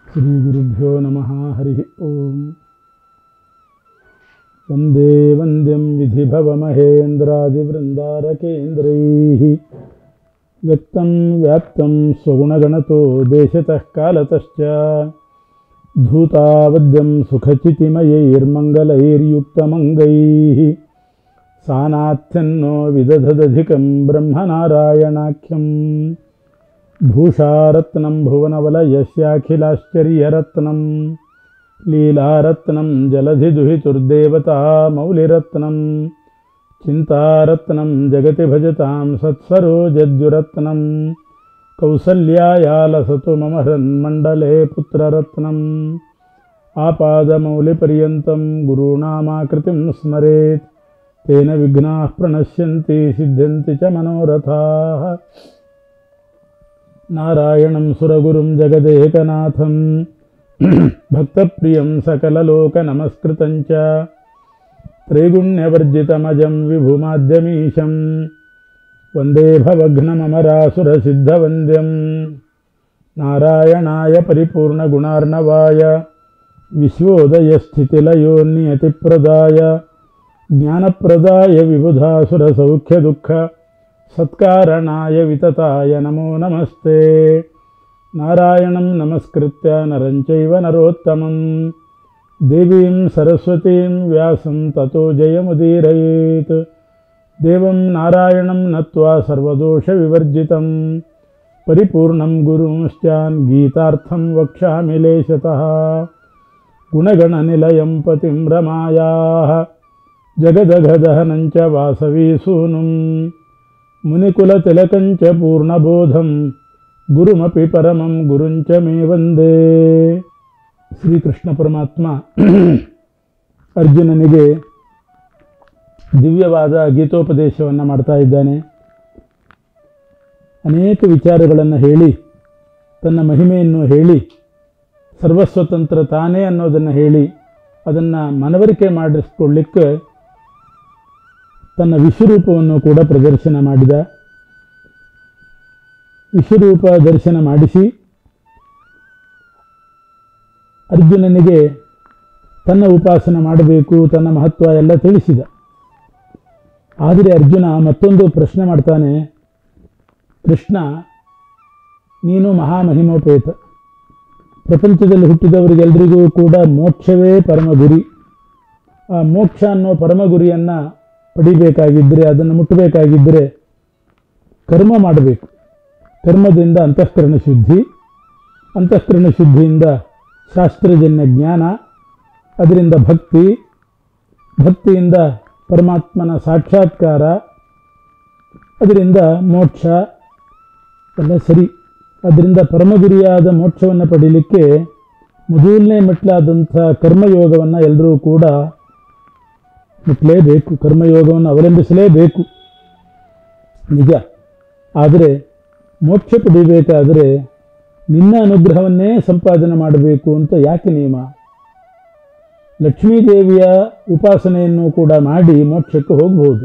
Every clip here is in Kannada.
श्रीगुरुभ्यो नमः हरिः ॐ वन्दे वन्द्यं विधिभवमहेन्द्रादिवृन्दारकेन्द्रैः व्यक्तं व्याप्तं स्वगुणगणतो देशतः कालतश्च धूतावद्यं सुखचितिमयैर्मङ्गलैर्युक्तमङ्गैः सानाथ्यन्नो विदधदधिकं ब्रह्मनारायणाख्यम् भूषारत्नं भुवनवलयस्याखिलाश्चर्यरत्नं लीलारत्नं जलधिदुहितुर्देवता मौलिरत्नं चिन्तारत्नं जगति भजतां सत्सरोजद्युरत्नं कौसल्यायालसतु मम हृन्मण्डले पुत्ररत्नम् आपादमौलिपर्यन्तं गुरूणामाकृतिं स्मरेत् तेन विघ्नाः प्रणश्यन्ति सिद्ध्यन्ति च मनोरथाः नारायणं सुरगुरुं जगदेकनाथं भक्तप्रियं सकललोकनमस्कृतं च त्रैगुण्यवर्जितमजं विभुमाद्यमीशं वन्दे भवघ्नममरासुरसिद्धवन्द्यं नारायणाय परिपूर्णगुणार्णवाय विश्वोदयस्थितिलयोन्नियतिप्रदाय ज्ञानप्रदाय विबुधासुरसौख्यदुःख सत्कारणाय वितताय नमो नमस्ते नारायणं नमस्कृत्य नरं चैव नरोत्तमं देवीं सरस्वतीं व्यासं ततो जयमुदीरयेत् देवं नारायणं नत्वा सर्वदोषविवर्जितं परिपूर्णं गुरुंश्चान् गीतार्थं वक्ष्यामि लेशतः गुणगणनिलयं पतिं रमायाः जगदघदहनं च वासवीसूनुम् ಮುನಿಕುಲತಿಲಕಂಚ ಪೂರ್ಣಬೋಧಂ ಗುರುಮಪಿ ಪರಮಂ ಗುರುಂಚ ಮೇ ವಂದೇ ಶ್ರೀಕೃಷ್ಣ ಪರಮಾತ್ಮ ಅರ್ಜುನನಿಗೆ ದಿವ್ಯವಾದ ಗೀತೋಪದೇಶವನ್ನು ಮಾಡ್ತಾ ಇದ್ದಾನೆ ಅನೇಕ ವಿಚಾರಗಳನ್ನು ಹೇಳಿ ತನ್ನ ಮಹಿಮೆಯನ್ನು ಹೇಳಿ ಸರ್ವಸ್ವತಂತ್ರ ತಾನೇ ಅನ್ನೋದನ್ನು ಹೇಳಿ ಅದನ್ನು ಮನವರಿಕೆ ಮಾಡಿಸ್ಕೊಳ್ಳಿಕ್ಕೆ ತನ್ನ ವಿಶ್ವರೂಪವನ್ನು ಕೂಡ ಪ್ರದರ್ಶನ ಮಾಡಿದ ವಿಶ್ವರೂಪ ದರ್ಶನ ಮಾಡಿಸಿ ಅರ್ಜುನನಿಗೆ ತನ್ನ ಉಪಾಸನ ಮಾಡಬೇಕು ತನ್ನ ಮಹತ್ವ ಎಲ್ಲ ತಿಳಿಸಿದ ಆದರೆ ಅರ್ಜುನ ಮತ್ತೊಂದು ಪ್ರಶ್ನೆ ಮಾಡ್ತಾನೆ ಕೃಷ್ಣ ನೀನು ಮಹಾಮಹಿಮೋಪೇತ ಪ್ರಪಂಚದಲ್ಲಿ ಹುಟ್ಟಿದವರಿಗೆಲ್ಲರಿಗೂ ಕೂಡ ಮೋಕ್ಷವೇ ಪರಮ ಗುರಿ ಆ ಮೋಕ್ಷ ಅನ್ನೋ ಪರಮ ಗುರಿಯನ್ನು ಪಡಿಬೇಕಾಗಿದ್ದರೆ ಅದನ್ನು ಮುಟ್ಟಬೇಕಾಗಿದ್ದರೆ ಕರ್ಮ ಮಾಡಬೇಕು ಕರ್ಮದಿಂದ ಅಂತಃಕರಣ ಶುದ್ಧಿ ಅಂತಃಕರಣ ಶುದ್ಧಿಯಿಂದ ಶಾಸ್ತ್ರಜನ್ಯ ಜ್ಞಾನ ಅದರಿಂದ ಭಕ್ತಿ ಭಕ್ತಿಯಿಂದ ಪರಮಾತ್ಮನ ಸಾಕ್ಷಾತ್ಕಾರ ಅದರಿಂದ ಮೋಕ್ಷ ಎಲ್ಲ ಸರಿ ಅದರಿಂದ ಪರಮಗುರಿಯಾದ ಮೋಕ್ಷವನ್ನು ಪಡೀಲಿಕ್ಕೆ ಮೊದಲನೇ ಮೆಟ್ಲಾದಂಥ ಕರ್ಮಯೋಗವನ್ನು ಎಲ್ಲರೂ ಕೂಡ ಮುಟ್ಟಲೇಬೇಕು ಕರ್ಮಯೋಗವನ್ನು ಅವಲಂಬಿಸಲೇಬೇಕು ನಿಜ ಆದರೆ ಮೋಕ್ಷ ಪಡಿಬೇಕಾದರೆ ನಿನ್ನ ಅನುಗ್ರಹವನ್ನೇ ಸಂಪಾದನೆ ಮಾಡಬೇಕು ಅಂತ ಯಾಕೆ ನಿಯಮ ಲಕ್ಷ್ಮೀದೇವಿಯ ಉಪಾಸನೆಯನ್ನು ಕೂಡ ಮಾಡಿ ಮೋಕ್ಷಕ್ಕೆ ಹೋಗಬಹುದು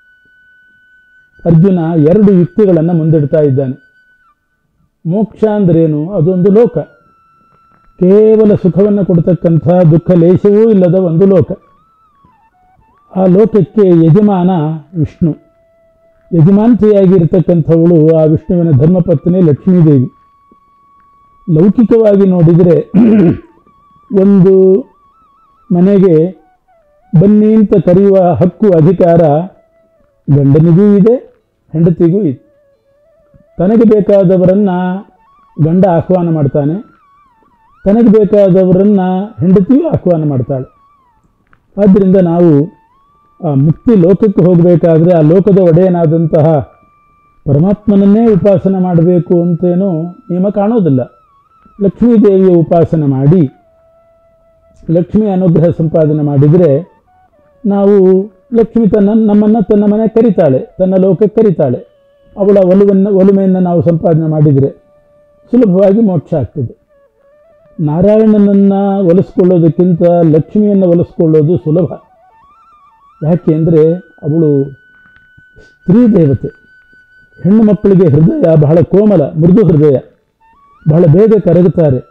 ಅರ್ಜುನ ಎರಡು ಯುಕ್ತಿಗಳನ್ನು ಮುಂದಿಡ್ತಾ ಇದ್ದಾನೆ ಮೋಕ್ಷ ಅಂದ್ರೇನು ಅದೊಂದು ಲೋಕ ಕೇವಲ ಸುಖವನ್ನು ಕೊಡ್ತಕ್ಕಂಥ ದುಃಖ ಲೇಶವೂ ಇಲ್ಲದ ಒಂದು ಲೋಕ ಆ ಲೋಕಕ್ಕೆ ಯಜಮಾನ ವಿಷ್ಣು ಯಜಮಾನತೆಯಾಗಿರ್ತಕ್ಕಂಥವಳು ಆ ವಿಷ್ಣುವಿನ ಧರ್ಮಪತ್ನಿ ಲಕ್ಷ್ಮೀದೇವಿ ಲೌಕಿಕವಾಗಿ ನೋಡಿದರೆ ಒಂದು ಮನೆಗೆ ಬನ್ನಿ ಅಂತ ಕರೆಯುವ ಹಕ್ಕು ಅಧಿಕಾರ ಗಂಡನಿಗೂ ಇದೆ ಹೆಂಡತಿಗೂ ಇದೆ ತನಗೆ ಬೇಕಾದವರನ್ನು ಗಂಡ ಆಹ್ವಾನ ಮಾಡ್ತಾನೆ ತನಗೆ ಬೇಕಾದವರನ್ನು ಹೆಂಡತಿಯೂ ಆಹ್ವಾನ ಮಾಡ್ತಾಳೆ ಆದ್ದರಿಂದ ನಾವು ಆ ಮುಕ್ತಿ ಲೋಕಕ್ಕೆ ಹೋಗಬೇಕಾದ್ರೆ ಆ ಲೋಕದ ಒಡೆಯನಾದಂತಹ ಪರಮಾತ್ಮನನ್ನೇ ಉಪಾಸನೆ ಮಾಡಬೇಕು ಅಂತೇನೂ ನಿಯಮ ಕಾಣೋದಿಲ್ಲ ಲಕ್ಷ್ಮೀದೇವಿಯ ಉಪಾಸನೆ ಮಾಡಿ ಲಕ್ಷ್ಮಿ ಅನುಗ್ರಹ ಸಂಪಾದನೆ ಮಾಡಿದರೆ ನಾವು ಲಕ್ಷ್ಮಿ ತನ್ನ ನಮ್ಮನ್ನು ತನ್ನ ಮನೆ ಕರಿತಾಳೆ ತನ್ನ ಲೋಕಕ್ಕೆ ಕರಿತಾಳೆ ಅವಳ ಒಲುವನ್ನು ಒಲುಮೆಯನ್ನು ನಾವು ಸಂಪಾದನೆ ಮಾಡಿದರೆ ಸುಲಭವಾಗಿ ಮೋಕ್ಷ ಆಗ್ತದೆ ನಾರಾಯಣನನ್ನು ಒಲಿಸ್ಕೊಳ್ಳೋದಕ್ಕಿಂತ ಲಕ್ಷ್ಮಿಯನ್ನು ಒಲಿಸ್ಕೊಳ್ಳೋದು ಸುಲಭ ಯಾಕೆ ಅಂದರೆ ಅವಳು ಸ್ತ್ರೀ ದೇವತೆ ಹೆಣ್ಣು ಮಕ್ಕಳಿಗೆ ಹೃದಯ ಬಹಳ ಕೋಮಲ ಮೃದು ಹೃದಯ ಬಹಳ ಬೇಗ ಕರಗುತ್ತಾರೆ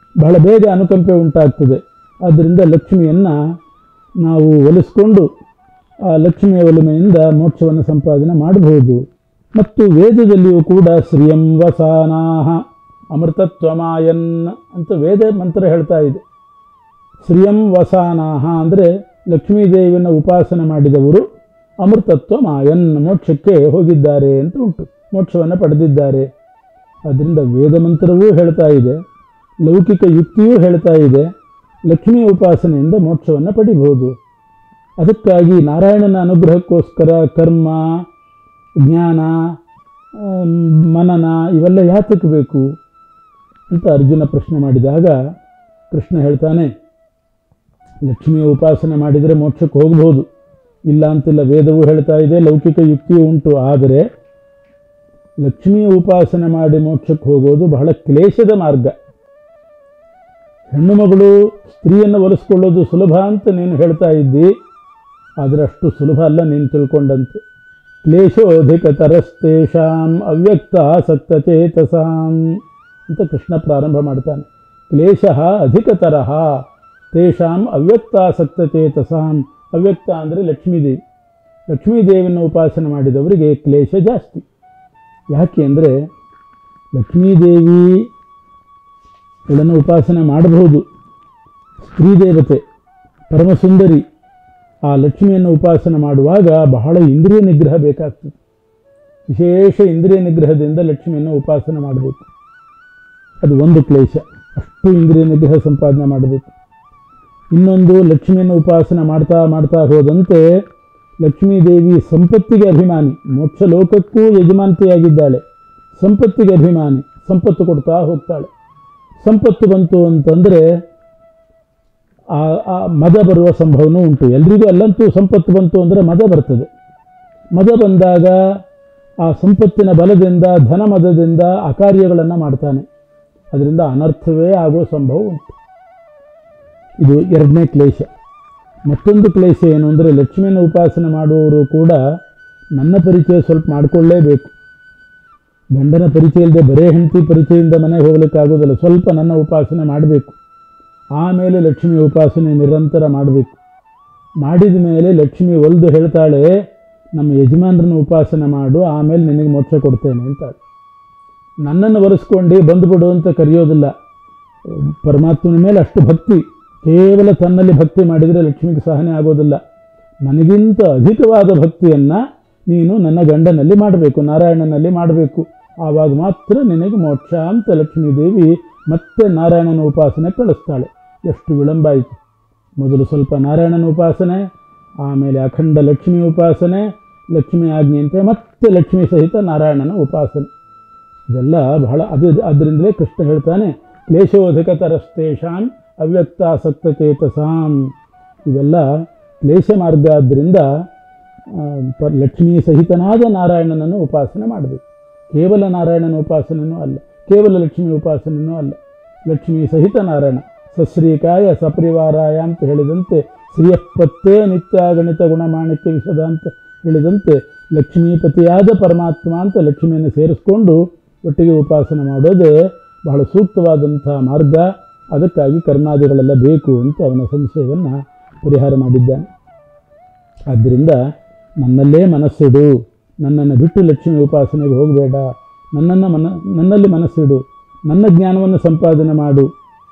ಬಹಳ ಬೇಗ ಅನುಕಂಪೆ ಉಂಟಾಗ್ತದೆ ಆದ್ದರಿಂದ ಲಕ್ಷ್ಮಿಯನ್ನು ನಾವು ಒಲಿಸ್ಕೊಂಡು ಆ ಲಕ್ಷ್ಮಿಯ ಒಲುಮೆಯಿಂದ ಮೋಕ್ಷವನ್ನು ಸಂಪಾದನೆ ಮಾಡಬಹುದು ಮತ್ತು ವೇದದಲ್ಲಿಯೂ ಕೂಡ ಶ್ರಿಯಂ ವಸಾನಾಹ ಅಮೃತತ್ವಮಾಯನ್ ಅಂತ ವೇದ ಮಂತ್ರ ಹೇಳ್ತಾ ಇದೆ ಶ್ರಿಯಂ ವಸಾನಾಹ ಅಂದರೆ ಲಕ್ಷ್ಮೀದೇವಿಯನ್ನು ಉಪಾಸನೆ ಮಾಡಿದವರು ಅಮೃತತ್ವ ಮಾಯನ್ ಮೋಕ್ಷಕ್ಕೆ ಹೋಗಿದ್ದಾರೆ ಅಂತ ಉಂಟು ಮೋಕ್ಷವನ್ನು ಪಡೆದಿದ್ದಾರೆ ಅದರಿಂದ ವೇದ ಮಂತ್ರವೂ ಹೇಳ್ತಾ ಇದೆ ಲೌಕಿಕ ಯುಕ್ತಿಯೂ ಹೇಳ್ತಾ ಇದೆ ಲಕ್ಷ್ಮೀ ಉಪಾಸನೆಯಿಂದ ಮೋಕ್ಷವನ್ನು ಪಡಿಬಹುದು ಅದಕ್ಕಾಗಿ ನಾರಾಯಣನ ಅನುಗ್ರಹಕ್ಕೋಸ್ಕರ ಕರ್ಮ ಜ್ಞಾನ ಆಮ್, ಮನನ ಇವೆಲ್ಲ ಯಾತಕ್ಕೆ ಬೇಕು ಅಂತ ಅರ್ಜುನ ಪ್ರಶ್ನೆ ಮಾಡಿದಾಗ ಕೃಷ್ಣ ಹೇಳ್ತಾನೆ ಲಕ್ಷ್ಮಿಯ ಉಪಾಸನೆ ಮಾಡಿದರೆ ಮೋಕ್ಷಕ್ಕೆ ಹೋಗ್ಬೋದು ಇಲ್ಲ ಅಂತಿಲ್ಲ ವೇದವೂ ಹೇಳ್ತಾ ಇದೆ ಲೌಕಿಕ ಯುಕ್ತಿಯೂ ಉಂಟು ಆದರೆ ಲಕ್ಷ್ಮಿಯ ಉಪಾಸನೆ ಮಾಡಿ ಮೋಕ್ಷಕ್ಕೆ ಹೋಗೋದು ಬಹಳ ಕ್ಲೇಶದ ಮಾರ್ಗ ಹೆಣ್ಣು ಮಗಳು ಸ್ತ್ರೀಯನ್ನು ಒಲಿಸ್ಕೊಳ್ಳೋದು ಸುಲಭ ಅಂತ ನೀನು ಹೇಳ್ತಾ ಇದ್ದಿ ಆದರೆ ಅಷ್ಟು ಸುಲಭ ಅಲ್ಲ ನೀನು ತಿಳ್ಕೊಂಡಂತೆ ಕ್ಲೇಶೋಧಿಕತರಸ್ತೇಷಾಂ ಅವ್ಯಕ್ತ ಸಕ್ತಚೇತಸಾಂ ಅಂತ ಕೃಷ್ಣ ಪ್ರಾರಂಭ ಮಾಡ್ತಾನೆ ಕ್ಲೇಶ ಅಧಿಕತರಹ ತೇಷಾಂ ಅವ್ಯಕ್ತಾಸಕ್ತಚೇತಸಾಂ ಅವ್ಯಕ್ತ ಅಂದರೆ ಲಕ್ಷ್ಮೀದೇವಿ ಲಕ್ಷ್ಮೀದೇವಿಯನ್ನು ಉಪಾಸನೆ ಮಾಡಿದವರಿಗೆ ಕ್ಲೇಶ ಜಾಸ್ತಿ ಯಾಕೆ ಅಂದರೆ ಲಕ್ಷ್ಮೀದೇವಿ ಇವಳನ್ನು ಉಪಾಸನೆ ಮಾಡಬಹುದು ಸ್ತ್ರೀ ದೇವತೆ ಪರಮಸುಂದರಿ ಆ ಲಕ್ಷ್ಮಿಯನ್ನು ಉಪಾಸನೆ ಮಾಡುವಾಗ ಬಹಳ ಇಂದ್ರಿಯ ನಿಗ್ರಹ ಬೇಕಾಗ್ತದೆ ವಿಶೇಷ ಇಂದ್ರಿಯ ನಿಗ್ರಹದಿಂದ ಲಕ್ಷ್ಮಿಯನ್ನು ಉಪಾಸನೆ ಮಾಡಬೇಕು ಅದು ಒಂದು ಕ್ಲೇಶ ಅಷ್ಟು ಇಂದ್ರಿಯ ನಿಗ್ರಹ ಸಂಪಾದನೆ ಮಾಡಬೇಕು ಇನ್ನೊಂದು ಲಕ್ಷ್ಮಿಯನ್ನು ಉಪಾಸನೆ ಮಾಡ್ತಾ ಮಾಡ್ತಾ ಹೋದಂತೆ ಲಕ್ಷ್ಮೀದೇವಿ ಸಂಪತ್ತಿಗೆ ಅಭಿಮಾನಿ ಮೋಕ್ಷ ಲೋಕಕ್ಕೂ ಯಜಮಾನತೆಯಾಗಿದ್ದಾಳೆ ಸಂಪತ್ತಿಗೆ ಅಭಿಮಾನಿ ಸಂಪತ್ತು ಕೊಡ್ತಾ ಹೋಗ್ತಾಳೆ ಸಂಪತ್ತು ಬಂತು ಅಂತಂದರೆ ಆ ಆ ಮದ ಬರುವ ಸಂಭವನೂ ಉಂಟು ಎಲ್ರಿಗೂ ಅಲ್ಲಂತೂ ಸಂಪತ್ತು ಬಂತು ಅಂದರೆ ಮದ ಬರ್ತದೆ ಮದ ಬಂದಾಗ ಆ ಸಂಪತ್ತಿನ ಬಲದಿಂದ ಧನ ಮದದಿಂದ ಅಕಾರ್ಯಗಳನ್ನು ಮಾಡ್ತಾನೆ ಅದರಿಂದ ಅನರ್ಥವೇ ಆಗೋ ಸಂಭವ ಉಂಟು ಇದು ಎರಡನೇ ಕ್ಲೇಶ ಮತ್ತೊಂದು ಕ್ಲೇಶ ಏನು ಅಂದರೆ ಲಕ್ಷ್ಮಿಯನ್ನು ಉಪಾಸನೆ ಮಾಡುವವರು ಕೂಡ ನನ್ನ ಪರಿಚಯ ಸ್ವಲ್ಪ ಮಾಡಿಕೊಳ್ಳೇಬೇಕು ಗಂಡನ ಪರಿಚಯ ಇಲ್ಲದೆ ಬರೇ ಹೆಂಡತಿ ಪರಿಚಯದಿಂದ ಮನೆಗೆ ಹೋಗ್ಲಿಕ್ಕಾಗೋದಿಲ್ಲ ಸ್ವಲ್ಪ ನನ್ನ ಉಪಾಸನೆ ಮಾಡಬೇಕು ಆಮೇಲೆ ಲಕ್ಷ್ಮಿ ಉಪಾಸನೆ ನಿರಂತರ ಮಾಡಬೇಕು ಮಾಡಿದ ಮೇಲೆ ಲಕ್ಷ್ಮಿ ಒಲ್ದು ಹೇಳ್ತಾಳೆ ನಮ್ಮ ಯಜಮಾನರನ್ನು ಉಪಾಸನೆ ಮಾಡು ಆಮೇಲೆ ನಿನಗೆ ಮೋಕ್ಷ ಕೊಡ್ತೇನೆ ಅಂತಾಳೆ ನನ್ನನ್ನು ಒರೆಸ್ಕೊಂಡು ಬಂದುಬಿಡು ಅಂತ ಕರೆಯೋದಿಲ್ಲ ಪರಮಾತ್ಮನ ಮೇಲೆ ಅಷ್ಟು ಭಕ್ತಿ ಕೇವಲ ತನ್ನಲ್ಲಿ ಭಕ್ತಿ ಮಾಡಿದರೆ ಲಕ್ಷ್ಮಿಗೆ ಸಹನೆ ಆಗೋದಿಲ್ಲ ನನಗಿಂತ ಅಧಿಕವಾದ ಭಕ್ತಿಯನ್ನು ನೀನು ನನ್ನ ಗಂಡನಲ್ಲಿ ಮಾಡಬೇಕು ನಾರಾಯಣನಲ್ಲಿ ಮಾಡಬೇಕು ಆವಾಗ ಮಾತ್ರ ನಿನಗೆ ಮೋಕ್ಷ ಅಂತ ಲಕ್ಷ್ಮೀದೇವಿ ಮತ್ತೆ ನಾರಾಯಣನ ಉಪಾಸನೆ ಕಳಿಸ್ತಾಳೆ ಎಷ್ಟು ವಿಳಂಬ ಆಯಿತು ಮೊದಲು ಸ್ವಲ್ಪ ನಾರಾಯಣನ ಉಪಾಸನೆ ಆಮೇಲೆ ಅಖಂಡ ಲಕ್ಷ್ಮಿ ಉಪಾಸನೆ ಲಕ್ಷ್ಮಿ ಆಜ್ಞೆಯಂತೆ ಮತ್ತೆ ಲಕ್ಷ್ಮಿ ಸಹಿತ ನಾರಾಯಣನ ಉಪಾಸನೆ ಇದೆಲ್ಲ ಬಹಳ ಅದು ಅದರಿಂದಲೇ ಕೃಷ್ಣ ಹೇಳ್ತಾನೆ ಕ್ಲೇಶೋಧಿಕತರಸ್ತೇಷಾಂ ಅವ್ಯಕ್ತಾಸಕ್ತಚೇತಸಾಂ ಇವೆಲ್ಲ ಕ್ಲೇಶ ಮಾರ್ಗ ಆದ್ದರಿಂದ ಆ, ಪ- ಲಕ್ಷ್ಮೀ ಸಹಿತನಾದ ನಾರಾಯಣನನ್ನು ಉಪಾಸನೆ ಮಾಡಬೇಕು ಕೇವಲ ನಾರಾಯಣನ ಉಪಾಸನೆಯೂ ಅಲ್ಲ ಕೇವಲ ಲಕ್ಷ್ಮೀ ಉಪಾಸನೆಯೂ ಅಲ್ಲ ಲಕ್ಷ್ಮೀ ಸಹಿತ ನಾರಾಯಣ ಸಶ್ರೀಕಾಯ ಸಪರಿವಾರಾಯ ಅಂತ ಹೇಳಿದಂತೆ ಶ್ರೀಯಪ್ಪತ್ತೇ ನಿತ್ಯಾಗಣಿತ ಗುಣಮಾಣಿಕ್ಯ ವಿಷದ ಅಂತ ಹೇಳಿದಂತೆ ಲಕ್ಷ್ಮೀಪತಿಯಾದ ಪರಮಾತ್ಮ ಅಂತ ಲಕ್ಷ್ಮಿಯನ್ನು ಸೇರಿಸ್ಕೊಂಡು ಒಟ್ಟಿಗೆ ಉಪಾಸನೆ ಮಾಡೋದೇ ಬಹಳ ಸೂಕ್ತವಾದಂಥ ಮಾರ್ಗ ಅದಕ್ಕಾಗಿ ಕರ್ಮಾದಿಗಳೆಲ್ಲ ಬೇಕು ಅಂತ ಅವನ ಸಂಶಯವನ್ನು ಪರಿಹಾರ ಮಾಡಿದ್ದಾನೆ ಆದ್ದರಿಂದ ನನ್ನಲ್ಲೇ ಮನಸ್ಸಿಡು ನನ್ನನ್ನು ಬಿಟ್ಟು ಲಕ್ಷ್ಮಿ ಉಪಾಸನೆಗೆ ಹೋಗಬೇಡ ನನ್ನನ್ನು ಮನ ನನ್ನಲ್ಲಿ ಮನಸ್ಸಿಡು ನನ್ನ ಜ್ಞಾನವನ್ನು ಸಂಪಾದನೆ ಮಾಡು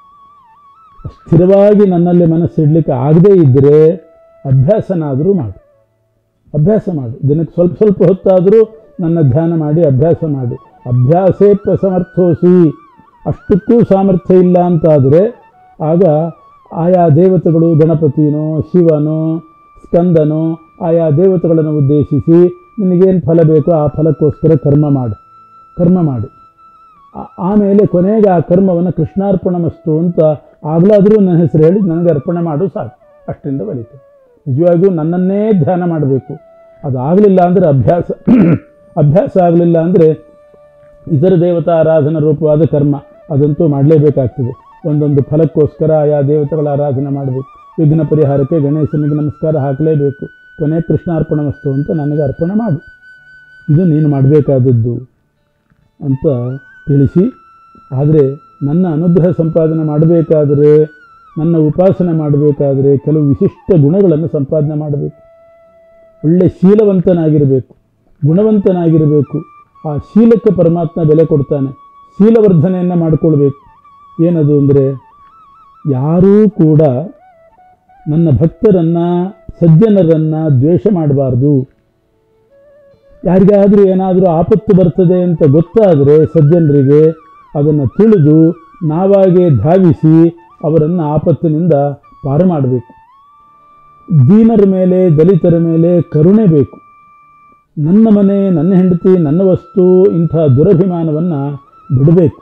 ಸ್ಥಿರವಾಗಿ ನನ್ನಲ್ಲಿ ಮನಸ್ಸಿಡ್ಲಿಕ್ಕೆ ಆಗದೇ ಇದ್ದರೆ ಅಭ್ಯಾಸನಾದರೂ ಮಾಡು ಅಭ್ಯಾಸ ಮಾಡು ದಿನಕ್ಕೆ ಸ್ವಲ್ಪ ಸ್ವಲ್ಪ ಹೊತ್ತಾದರೂ ನನ್ನ ಧ್ಯಾನ ಮಾಡಿ ಅಭ್ಯಾಸ ಮಾಡು ಅಭ್ಯಾಸೇ ಪ್ರಸಮರ್ಥೋಸಿ ಅಷ್ಟಕ್ಕೂ ಸಾಮರ್ಥ್ಯ ಇಲ್ಲ ಅಂತಾದರೆ ಆಗ ಆಯಾ ದೇವತೆಗಳು ಗಣಪತಿನೋ ಶಿವನೋ ಸ್ಕಂದನೋ ಆಯಾ ದೇವತೆಗಳನ್ನು ಉದ್ದೇಶಿಸಿ ನಿನಗೇನು ಫಲ ಬೇಕೋ ಆ ಫಲಕ್ಕೋಸ್ಕರ ಕರ್ಮ ಮಾಡು ಕರ್ಮ ಮಾಡು ಆ- ಆಮೇಲೆ ಕೊನೆಗೆ ಆ ಕರ್ಮವನ್ನು ಕೃಷ್ಣಾರ್ಪಣ ಮಸ್ತು ಅಂತ ಆಗಲಾದರೂ ನನ್ನ ಹೆಸರು ಹೇಳಿ ನನಗೆ ಅರ್ಪಣೆ ಮಾಡು ಸಾಕು ಅಷ್ಟರಿಂದ ಬಲಿತು ನಿಜವಾಗಿಯೂ ನನ್ನನ್ನೇ ಧ್ಯಾನ ಮಾಡಬೇಕು ಅದು ಆಗಲಿಲ್ಲ ಅಂದರೆ ಅಭ್ಯಾಸ ಅಭ್ಯಾಸ ಆಗಲಿಲ್ಲ ಅಂದರೆ ಇತರ ದೇವತಾ ಆರಾಧನಾ ರೂಪವಾದ ಕರ್ಮ ಅದಂತೂ ಮಾಡಲೇಬೇಕಾಗ್ತದೆ ಒಂದೊಂದು ಫಲಕ್ಕೋಸ್ಕರ ಆಯಾ ದೇವತೆಗಳ ಆರಾಧನೆ ಮಾಡಬೇಕು ವಿಘ್ನ ಪರಿಹಾರಕ್ಕೆ ಗಣೇಶನಿಗೆ ನಮಸ್ಕಾರ ಹಾಕಲೇಬೇಕು ಕೊನೆ ಕೃಷ್ಣಾರ್ಪಣ ವಸ್ತು ಅಂತ ನನಗೆ ಅರ್ಪಣೆ ಮಾಡು ಇದು ನೀನು ಮಾಡಬೇಕಾದದ್ದು ಅಂತ ತಿಳಿಸಿ ಆದರೆ ನನ್ನ ಅನುಗ್ರಹ ಸಂಪಾದನೆ ಮಾಡಬೇಕಾದರೆ ನನ್ನ ಉಪಾಸನೆ ಮಾಡಬೇಕಾದರೆ ಕೆಲವು ವಿಶಿಷ್ಟ ಗುಣಗಳನ್ನು ಸಂಪಾದನೆ ಮಾಡಬೇಕು ಒಳ್ಳೆ ಶೀಲವಂತನಾಗಿರಬೇಕು ಗುಣವಂತನಾಗಿರಬೇಕು ಆ ಶೀಲಕ್ಕೆ ಪರಮಾತ್ಮ ಬೆಲೆ ಕೊಡ್ತಾನೆ ಶೀಲವರ್ಧನೆಯನ್ನು ಮಾಡಿಕೊಳ್ಬೇಕು ಏನದು ಅಂದರೆ ಯಾರೂ ಕೂಡ ನನ್ನ ಭಕ್ತರನ್ನು ಸಜ್ಜನರನ್ನು ದ್ವೇಷ ಮಾಡಬಾರ್ದು ಯಾರಿಗಾದರೂ ಏನಾದರೂ ಆಪತ್ತು ಬರ್ತದೆ ಅಂತ ಗೊತ್ತಾದರೆ ಸಜ್ಜನರಿಗೆ ಅದನ್ನು ತಿಳಿದು ನಾವಾಗೇ ಧಾವಿಸಿ ಅವರನ್ನು ಆಪತ್ತಿನಿಂದ ಪಾರು ಮಾಡಬೇಕು ದೀನರ ಮೇಲೆ ದಲಿತರ ಮೇಲೆ ಕರುಣೆ ಬೇಕು ನನ್ನ ಮನೆ ನನ್ನ ಹೆಂಡತಿ ನನ್ನ ವಸ್ತು ಇಂಥ ದುರಭಿಮಾನವನ್ನು ಬಿಡಬೇಕು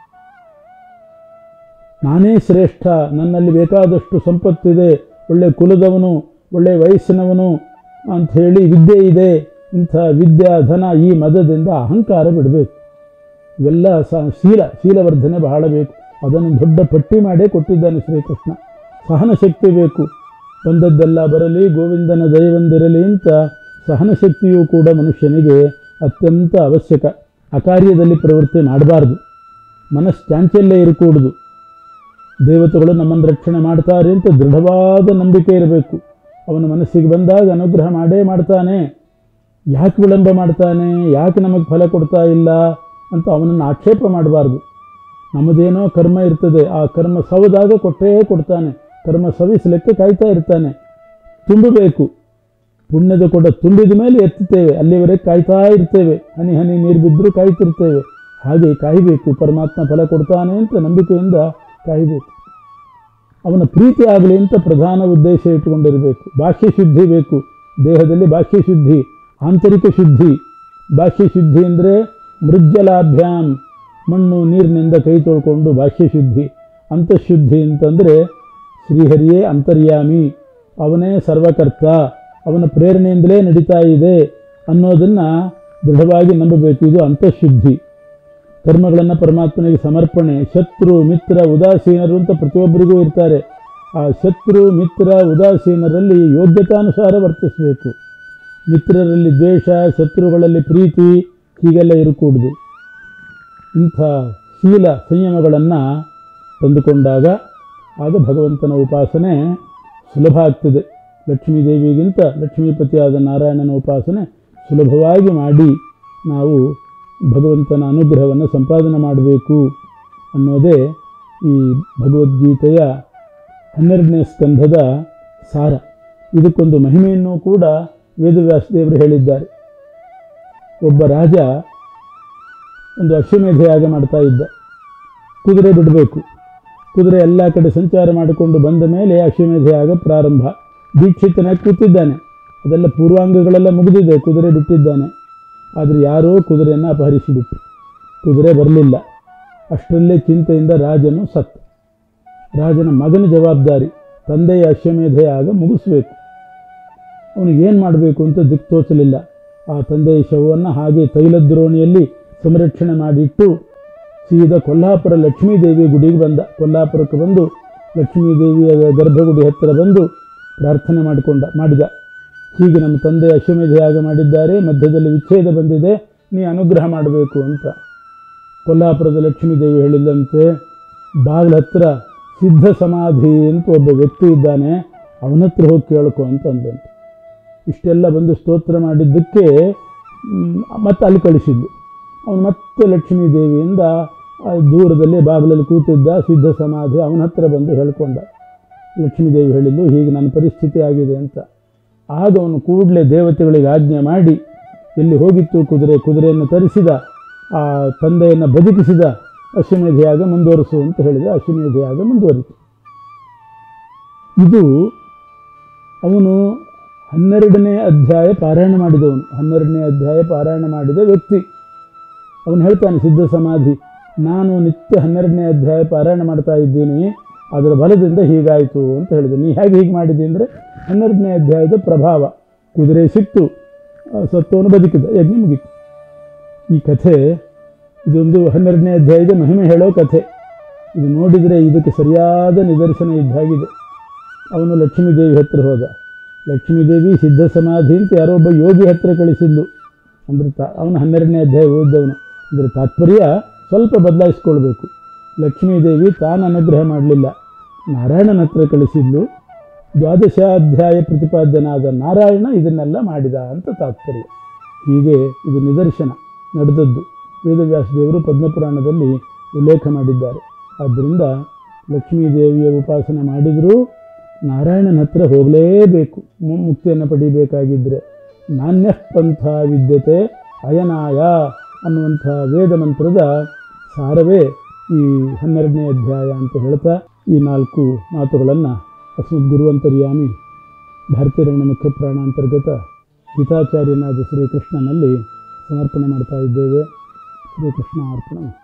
ನಾನೇ ಶ್ರೇಷ್ಠ ನನ್ನಲ್ಲಿ ಬೇಕಾದಷ್ಟು ಸಂಪತ್ತಿದೆ ಒಳ್ಳೆ ಕುಲದವನು ಒಳ್ಳೆ ವಯಸ್ಸಿನವನು ಅಂಥೇಳಿ ವಿದ್ಯೆ ಇದೆ ಇಂಥ ವಿದ್ಯಾ ಧನ ಈ ಮದದಿಂದ ಅಹಂಕಾರ ಬಿಡಬೇಕು ಇವೆಲ್ಲ ಸ ಶೀಲ ಶೀಲವರ್ಧನೆ ಬಹಳ ಬೇಕು ಅದನ್ನು ದೊಡ್ಡ ಪಟ್ಟಿ ಮಾಡೇ ಕೊಟ್ಟಿದ್ದಾನೆ ಶ್ರೀಕೃಷ್ಣ ಸಹನ ಶಕ್ತಿ ಬೇಕು ಬಂದದ್ದೆಲ್ಲ ಬರಲಿ ಗೋವಿಂದನ ದಯವಂದಿರಲಿ ಅಂತ ಸಹನ ಶಕ್ತಿಯೂ ಕೂಡ ಮನುಷ್ಯನಿಗೆ ಅತ್ಯಂತ ಅವಶ್ಯಕ ಅಕಾರ್ಯದಲ್ಲಿ ಪ್ರವೃತ್ತಿ ಮಾಡಬಾರ್ದು ಮನಶ್ಚಾಂಚಲ್ಯ ಇರಕೂಡದು ದೇವತೆಗಳು ನಮ್ಮನ್ನು ರಕ್ಷಣೆ ಮಾಡ್ತಾರೆ ಅಂತ ದೃಢವಾದ ನಂಬಿಕೆ ಇರಬೇಕು ಅವನ ಮನಸ್ಸಿಗೆ ಬಂದಾಗ ಅನುಗ್ರಹ ಮಾಡೇ ಮಾಡ್ತಾನೆ ಯಾಕೆ ವಿಳಂಬ ಮಾಡ್ತಾನೆ ಯಾಕೆ ನಮಗೆ ಫಲ ಕೊಡ್ತಾ ಇಲ್ಲ ಅಂತ ಅವನನ್ನು ಆಕ್ಷೇಪ ಮಾಡಬಾರ್ದು ನಮ್ಮದೇನೋ ಕರ್ಮ ಇರ್ತದೆ ಆ ಕರ್ಮ ಸವದಾಗ ಕೊಟ್ಟೇ ಕೊಡ್ತಾನೆ ಕರ್ಮ ಸವಿಸಲಿಕ್ಕೆ ಕಾಯ್ತಾ ಇರ್ತಾನೆ ತುಂಬಬೇಕು ಪುಣ್ಯದ ಕೊಡ ತುಂಬಿದ ಮೇಲೆ ಎತ್ತುತ್ತೇವೆ ಅಲ್ಲಿವರೆಗೆ ಕಾಯ್ತಾ ಇರ್ತೇವೆ ಹನಿ ಹನಿ ನೀರು ಬಿದ್ದರೂ ಕಾಯ್ತಿರ್ತೇವೆ ಹಾಗೆ ಕಾಯಬೇಕು ಪರಮಾತ್ಮ ಫಲ ಕೊಡ್ತಾನೆ ಅಂತ ನಂಬಿಕೆಯಿಂದ ಕಾಯಬೇಕು ಅವನ ಪ್ರೀತಿ ಆಗಲಿ ಅಂತ ಪ್ರಧಾನ ಉದ್ದೇಶ ಇಟ್ಟುಕೊಂಡಿರಬೇಕು ಬಾಹ್ಯ ಶುದ್ಧಿ ಬೇಕು ದೇಹದಲ್ಲಿ ಬಾಹ್ಯ ಶುದ್ಧಿ ಆಂತರಿಕ ಶುದ್ಧಿ ಬಾಹ್ಯ ಶುದ್ಧಿ ಅಂದರೆ ಮೃಜ್ಜಲಾಭ್ಯಾಮ್ ಮಣ್ಣು ನೀರಿನಿಂದ ಕೈ ತೊಳ್ಕೊಂಡು ಬಾಹ್ಯ ಶುದ್ಧಿ ಅಂತಃಶುದ್ಧಿ ಅಂತಂದರೆ ಶ್ರೀಹರಿಯೇ ಅಂತರ್ಯಾಮಿ ಅವನೇ ಸರ್ವಕರ್ತ ಅವನ ಪ್ರೇರಣೆಯಿಂದಲೇ ನಡೀತಾ ಇದೆ ಅನ್ನೋದನ್ನು ದೃಢವಾಗಿ ನಂಬಬೇಕು ಇದು ಅಂತಃಶುದ್ಧಿ ಕರ್ಮಗಳನ್ನು ಪರಮಾತ್ಮನಿಗೆ ಸಮರ್ಪಣೆ ಶತ್ರು ಮಿತ್ರ ಉದಾಸೀನರು ಅಂತ ಪ್ರತಿಯೊಬ್ಬರಿಗೂ ಇರ್ತಾರೆ ಆ ಶತ್ರು ಮಿತ್ರ ಉದಾಸೀನರಲ್ಲಿ ಯೋಗ್ಯತಾನುಸಾರ ವರ್ತಿಸಬೇಕು ಮಿತ್ರರಲ್ಲಿ ದ್ವೇಷ ಶತ್ರುಗಳಲ್ಲಿ ಪ್ರೀತಿ ಹೀಗೆಲ್ಲ ಇರಕೂಡದು ಇಂಥ ಶೀಲ ಸಂಯಮಗಳನ್ನು ತಂದುಕೊಂಡಾಗ ಆಗ ಭಗವಂತನ ಉಪಾಸನೆ ಸುಲಭ ಆಗ್ತದೆ ಲಕ್ಷ್ಮೀದೇವಿಗಿಂತ ಲಕ್ಷ್ಮೀಪತಿಯಾದ ನಾರಾಯಣನ ಉಪಾಸನೆ ಸುಲಭವಾಗಿ ಮಾಡಿ ನಾವು ಭಗವಂತನ ಅನುಗ್ರಹವನ್ನು ಸಂಪಾದನೆ ಮಾಡಬೇಕು ಅನ್ನೋದೇ ಈ ಭಗವದ್ಗೀತೆಯ ಹನ್ನೆರಡನೇ ಸ್ಕಂಧದ ಸಾರ ಇದಕ್ಕೊಂದು ಮಹಿಮೆಯನ್ನು ಕೂಡ ವೇದವ್ಯಾಸದೇವರು ಹೇಳಿದ್ದಾರೆ ಒಬ್ಬ ರಾಜ ಒಂದು ಅಶ್ವಮೇಧ ಯಾಗ ಮಾಡ್ತಾ ಇದ್ದ ಕುದುರೆ ಬಿಡಬೇಕು ಕುದುರೆ ಎಲ್ಲ ಕಡೆ ಸಂಚಾರ ಮಾಡಿಕೊಂಡು ಬಂದ ಮೇಲೆ ಅಶ್ವಮೇಧ ಯಾಗ ಪ್ರಾರಂಭ ದೀಕ್ಷಿತನಾಗಿ ಕೂತಿದ್ದಾನೆ ಅದೆಲ್ಲ ಪೂರ್ವಾಂಗಗಳೆಲ್ಲ ಮುಗಿದಿದೆ ಕುದುರೆ ಬಿಟ್ಟಿದ್ದಾನೆ ಆದರೆ ಯಾರೋ ಕುದುರೆಯನ್ನು ಅಪಹರಿಸಿಬಿಟ್ಟು ಕುದುರೆ ಬರಲಿಲ್ಲ ಅಷ್ಟರಲ್ಲೇ ಚಿಂತೆಯಿಂದ ರಾಜನು ಸತ್ತ ರಾಜನ ಮಗನ ಜವಾಬ್ದಾರಿ ತಂದೆಯ ಅಶ್ವಮೇಧ ಯಾಗ ಮುಗಿಸ್ಬೇಕು ಅವನಿಗೇನು ಮಾಡಬೇಕು ಅಂತ ದಿಕ್ಕು ತೋಚಲಿಲ್ಲ ಆ ತಂದೆಯ ಶವವನ್ನು ಹಾಗೆ ತೈಲದ್ರೋಣಿಯಲ್ಲಿ ಸಂರಕ್ಷಣೆ ಮಾಡಿಟ್ಟು ಸೀದಾ ಕೊಲ್ಹಾಪುರ ಲಕ್ಷ್ಮೀದೇವಿ ಗುಡಿಗೆ ಬಂದ ಕೊಲ್ಹಾಪುರಕ್ಕೆ ಬಂದು ಲಕ್ಷ್ಮೀದೇವಿಯ ಗರ್ಭಗುಡಿ ಹತ್ತಿರ ಬಂದು ಪ್ರಾರ್ಥನೆ ಮಾಡಿಕೊಂಡ ಮಾಡಿದ ಹೀಗೆ ನಮ್ಮ ತಂದೆ ಅಶ್ವಮೇಧ ಯಾಗ ಮಾಡಿದ್ದಾರೆ ಮಧ್ಯದಲ್ಲಿ ವಿಚ್ಛೇದ ಬಂದಿದೆ ನೀ ಅನುಗ್ರಹ ಮಾಡಬೇಕು ಅಂತ ಕೊಲ್ಹಾಪುರದ ಲಕ್ಷ್ಮೀದೇವಿ ಹೇಳಿದಂತೆ ಬಾಗಿಲ ಹತ್ರ ಸಿದ್ಧ ಸಮಾಧಿ ಅಂತ ಒಬ್ಬ ವ್ಯಕ್ತಿ ಇದ್ದಾನೆ ಅವನ ಹತ್ರ ಹೋಗಿ ಕೇಳ್ಕೊ ಅಂತ ಅಂದಂತೆ ಇಷ್ಟೆಲ್ಲ ಬಂದು ಸ್ತೋತ್ರ ಮಾಡಿದ್ದಕ್ಕೆ ಮ್, ಮತ್ತೆ ಅಲ್ಲಿ ಕಳಿಸಿದ್ಲು ಅವನು ಮತ್ತೆ ಲಕ್ಷ್ಮೀ ದೇವಿಯಿಂದ ಆ ದೂರದಲ್ಲಿ ಬಾಗಿಲಲ್ಲಿ ಕೂತಿದ್ದ ಸಿದ್ಧ ಸಮಾಧಿ ಅವನ ಹತ್ರ ಬಂದು ಹೇಳ್ಕೊಂಡ ಲಕ್ಷ್ಮೀದೇವಿ ಹೇಳಿದ್ದು ಹೀಗೆ ನನ್ನ ಪರಿಸ್ಥಿತಿ ಆಗಿದೆ ಅಂತ ಆಗ ಅವನು ಕೂಡಲೇ ದೇವತೆಗಳಿಗೆ ಆಜ್ಞೆ ಮಾಡಿ ಎಲ್ಲಿ ಹೋಗಿತ್ತು ಕುದುರೆ ಕುದುರೆಯನ್ನು ತರಿಸಿದ ಆ ತಂದೆಯನ್ನು ಬದುಕಿಸಿದ ಅಶ್ವಮೇಧಯಾಗ ಮುಂದುವರಿಸು ಅಂತ ಹೇಳಿದ ಅಶ್ವಮೇಧಯಾಗ ಮುಂದುವರಿತು ಇದು ಅವನು ಹನ್ನೆರಡನೇ ಅಧ್ಯಾಯ ಪಾರಾಯಣ ಮಾಡಿದವನು ಹನ್ನೆರಡನೇ ಅಧ್ಯಾಯ ಪಾರಾಯಣ ಮಾಡಿದ ವ್ಯಕ್ತಿ ಅವನು ಹೇಳ್ತಾನೆ ಸಿದ್ಧ ಸಮಾಧಿ ನಾನು ನಿತ್ಯ ಹನ್ನೆರಡನೇ ಅಧ್ಯಾಯ ಪಾರಾಯಣ ಮಾಡ್ತಾ ಇದ್ದೀನಿ ಅದರ ಬಲದಿಂದ ಹೀಗಾಯಿತು ಅಂತ ಹೇಳಿದೆ ನೀ ಹೇಗೆ ಹೀಗೆ ಮಾಡಿದ್ದಿ ಅಂದರೆ ಹನ್ನೆರಡನೇ ಅಧ್ಯಾಯದ ಪ್ರಭಾವ ಕುದುರೆ ಸಿಕ್ತು ಆ, ಸತ್ತವನು ಬದುಕಿದ ಯಜ್ಞ ಮುಗೀತು ಈ ಕಥೆ ಇದೊಂದು ಹನ್ನೆರಡನೇ ಅಧ್ಯಾಯದ ಮಹಿಮೆ ಹೇಳೋ ಕಥೆ ಇದು ನೋಡಿದರೆ ಇದಕ್ಕೆ ಸರಿಯಾದ ನಿದರ್ಶನ ಇದ್ದಾಗಿದೆ ಅವನು ಲಕ್ಷ್ಮೀದೇವಿ ಹತ್ರ ಹೋದ ಲಕ್ಷ್ಮೀದೇವಿ ಸಿದ್ಧ ಸಮಾಧಿ ಅಂತ ಯಾರೋ ಒಬ್ಬ ಯೋಗಿ ಹತ್ರ ಕಳಿಸಿದ್ಲು ಅಂದರೆ ತಾ ಅವನು ಹನ್ನೆರಡನೇ ಅಧ್ಯಾಯ ಓದಿದವನು ಅಂದರೆ ತಾತ್ಪರ್ಯ ಸ್ವಲ್ಪ ಬದಲಾಯಿಸ್ಕೊಳ್ಬೇಕು ಲಕ್ಷ್ಮೀದೇವಿ ತಾನು ಅನುಗ್ರಹ ಮಾಡಲಿಲ್ಲ ನಾರಾಯಣನ ಹತ್ರ ಕಳಿಸಿದ್ಲು ದ್ವಾದಶಾಧ್ಯಾಯ ಪ್ರತಿಪಾದ್ಯನಾದ ನಾರಾಯಣ ಇದನ್ನೆಲ್ಲ ಮಾಡಿದ ಅಂತ ತಾತ್ಪರ್ಯ ಹೀಗೆ ಇದು ನಿದರ್ಶನ ನಡೆದದ್ದು ವೇದವ್ಯಾಸದೇವರು ಪದ್ಮಪುರಾಣದಲ್ಲಿ ಉಲ್ಲೇಖ ಮಾಡಿದ್ದಾರೆ ಆದ್ದರಿಂದ ಲಕ್ಷ್ಮೀದೇವಿಯ ಉಪಾಸನೆ ಮಾಡಿದರೂ ನಾರಾಯಣನ ಹತ್ರ ಹೋಗಲೇಬೇಕು ಮು- ಮುಕ್ತಿಯನ್ನು ಪಡಿಬೇಕಾಗಿದ್ದರೆ ನಾಣ್ಯ ಪಂಥ ವಿದ್ಯತೆ ಅಯನಾಯ ಅನ್ನುವಂಥ ವೇದ ಮಂತ್ರದ ಸಾರವೇ ಈ ಹನ್ನೆರಡನೇ ಅಧ್ಯಾಯ ಅಂತ ಹೇಳ್ತಾ ಈ ನಾಲ್ಕು ಮಾತುಗಳನ್ನು ಅಸ್ಮದ್ ಗುರುವಂತರ್ಯಾಮಿ ಭಾರತೀಯರಣ್ಣ ಮುಖ್ಯ ಪ್ರಾಣ ಅಂತರ್ಗತ ಗೀತಾಚಾರ್ಯನಾದ ಶ್ರೀಕೃಷ್ಣನಲ್ಲಿ ಸಮರ್ಪಣೆ ಮಾಡ್ತಾ ಇದ್ದೇವೆ ಶ್ರೀಕೃಷ್ಣ ಅರ್ಪಣ